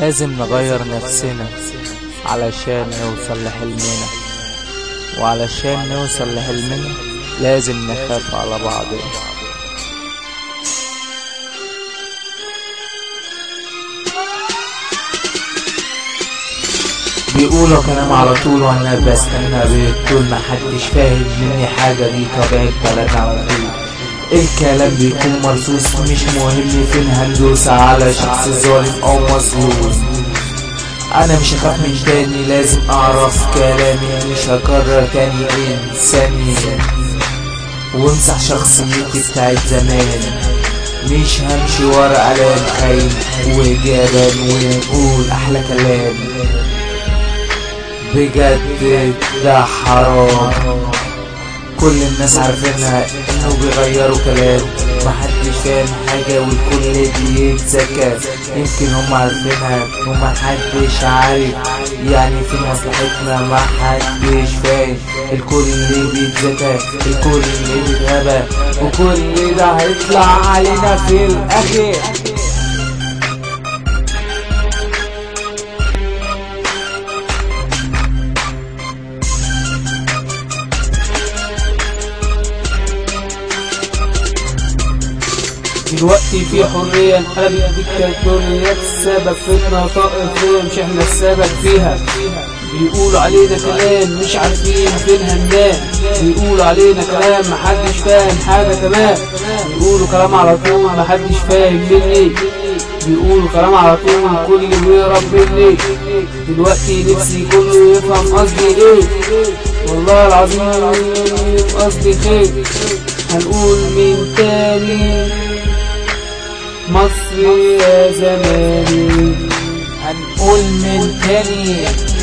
لازم نغير نفسنا علشان نوصل لحلمنا وعلشان نوصل لحلمنا لازم نخاف على بعضنا بيقولوا كلام على طول وانا بستنى بالطول محدش فاهم مني حاجة دي طبيعة بلدنا على طول الكلام بيكون مرصوص مش مهم فين هندوس على شخص ظالم او مظلوم انا مش هخاف من تاني لازم اعرف كلامي مش هكرر تاني انساني وامسح شخصيتي بتاعت زمان مش همشي ورا علام خاين وجبان ونقول احلى كلام بجد ده حرام كل الناس عارفينها انه بيغيروا كلام محدش فاهم حاجة والكل بيتذكى يمكن هم عارفينها ومحدش عارف يعني في مصلحتنا محدش فاهم الكل بيتذكى الكل بيتغابى وكل ده هيطلع علينا في الاخر دلوقتي في حرية انقلبت ديكتاتوريات السبب فتنة طائفية مش احنا السبب فيها بيقولوا علينا كلام مش عارفين فين هننام بيقولوا علينا كلام محدش فاهم حاجة تمام بيقولوا كلام على طول محدش فاهم مني بيقولوا كلام على طول كل بيهرب مني دلوقتي نفسي كله يفهم قصدي ايه والله العظيم قصدي خير هنقول من تاني مصر يا زماني هنقول من تاني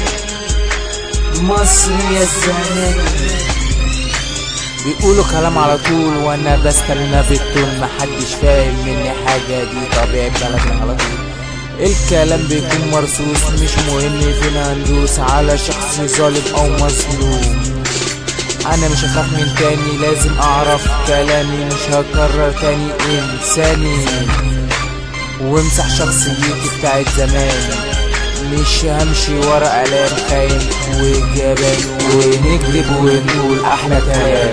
مصر يا زمان بيقولوا كلام على طول وانا بستنى بالطول محدش فاهم مني حاجة دي طبيعة بلدنا على طول الكلام بيكون مرصوص مش مهم فين هندوس على شخص ظالم او مظلوم انا مش هخاف من تاني لازم اعرف كلامي مش هكرر تاني انساني وامسح شخصيتي بتاعت زمان مش همشي ورا اعلام خاين وجبان ونكذب ونقول احلى كلام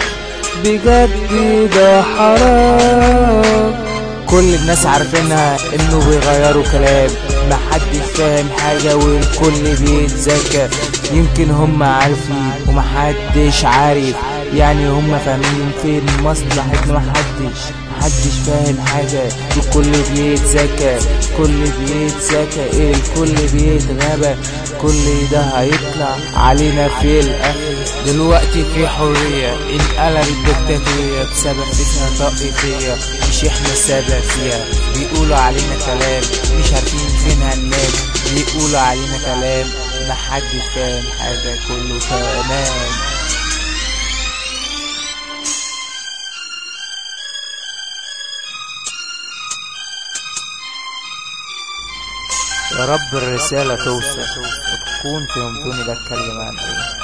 بجد ده حرام كل الناس عارفينها انه بيغيروا كلام محدش فاهم حاجة والكل بيتذكى يمكن هم عارفين ومحدش عارف يعني هم فاهمين فين مصلحتنا محدش محدش فاهم حاجة والكل بيتذكى كل بيتذكى ايه الكل بيتغابى كل ده هيطلع علينا في الاخر دلوقتي في حرية انقلب الدكتاتورية بسبب فتنة طائفية مش احنا السبب فيها بيقولوا علينا كلام مش عارفين فين هننام بيقولوا علينا كلام محدش فاهم حاجة كله تمام يا رب الرسالة توصل وتكون فهمتوني بتكلم عن ايه